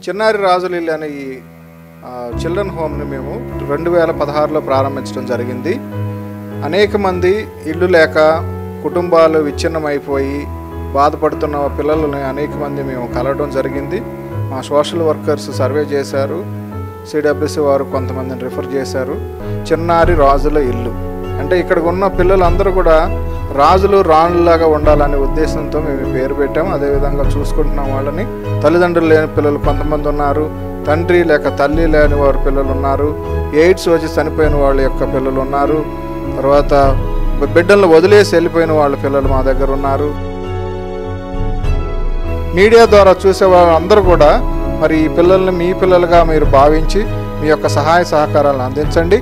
చిన్నారి రాజులిల్లు అనే ఈ ఆ, చిల్డ్రన్ హోమ్ని మేము రెండు వేల పదహారులో ప్రారంభించడం జరిగింది అనేక మంది ఇల్లు లేక కుటుంబాలు విచ్ఛిన్నమైపోయి బాధపడుతున్న పిల్లలని అనేక మంది మేము కలవడం జరిగింది మా సోషల్ వర్కర్స్ సర్వే చేశారు సిడబ్ల్యూసి వారు కొంతమందిని రిఫర్ చేశారు చిన్నారి రాజుల ఇల్లు అంటే ఇక్కడ ఉన్న పిల్లలందరూ కూడా రాజులు రాణులాగా ఉండాలనే ఉద్దేశంతో మేము ఈ పేరు పెట్టాము అదేవిధంగా చూసుకుంటున్నాం వాళ్ళని తల్లిదండ్రులు లేని పిల్లలు కొంతమంది ఉన్నారు తండ్రి లేక తల్లి లేని వారి పిల్లలు ఉన్నారు ఎయిడ్స్ వచ్చి చనిపోయిన వాళ్ళ యొక్క పిల్లలు ఉన్నారు తర్వాత బిడ్డలను వదిలేసి వెళ్ళిపోయిన వాళ్ళ పిల్లలు మా దగ్గర ఉన్నారు మీడియా ద్వారా చూసే వాళ్ళందరూ కూడా మరి ఈ పిల్లల్ని మీ పిల్లలుగా మీరు భావించి మీ యొక్క సహాయ సహకారాలను అందించండి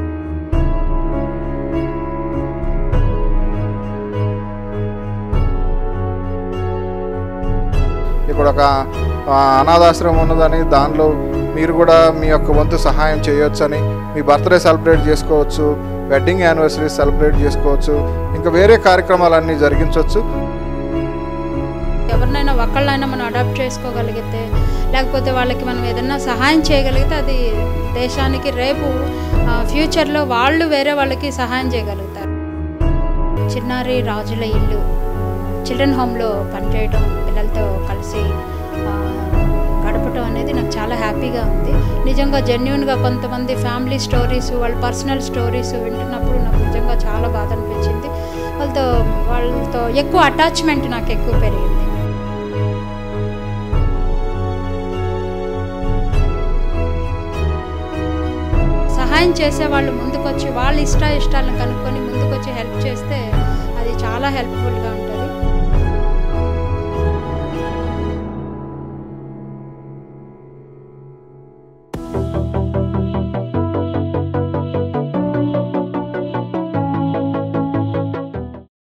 ఇక్కడ ఒక ఆ, అనాథాశ్రమం ఉన్నదని దానిలో మీరు కూడా మీ యొక్క వంతు సహాయం చేయొచ్చని మీ బర్త్డే సెలబ్రేట్ చేసుకోవచ్చు వెడ్డింగ్ యానివర్సరీ సెలబ్రేట్ చేసుకోవచ్చు ఇంకా వేరే కార్యక్రమాలన్నీ జరిగించవచ్చు ఎవరినైనా ఒకళ్ళైనా మనం అడాప్ట్ చేసుకోగలిగితే లేకపోతే వాళ్ళకి మనం ఏదైనా సహాయం చేయగలిగితే అది దేశానికి రేపు ఆ, ఫ్యూచర్లో వాళ్ళు వేరే వాళ్ళకి సహాయం చేయగలుగుతారు చిన్నారి రాజుల ఇల్లు చిల్డ్రన్ హోమ్లో పనిచేయడం పిల్లలతో కలిసి ఆ, గడపటం అనేది నాకు చాలా హ్యాపీగా ఉంది నిజంగా జెన్యున్గా కొంతమంది ఫ్యామిలీ స్టోరీస్ వాళ్ళ పర్సనల్ స్టోరీస్ వింటున్నప్పుడు నాకు నిజంగా చాలా బాధ అనిపించింది వాళ్ళతో వాళ్ళతో ఎక్కువ అటాచ్మెంట్ నాకు ఎక్కువ పెరిగింది సహాయం చేసే వాళ్ళు ముందుకొచ్చి వాళ్ళ ఇష్ట ఇష్టాలను కనుక్కొని ముందుకొచ్చి హెల్ప్ చేస్తే అది చాలా హెల్ప్ఫుల్గా ఉంటుంది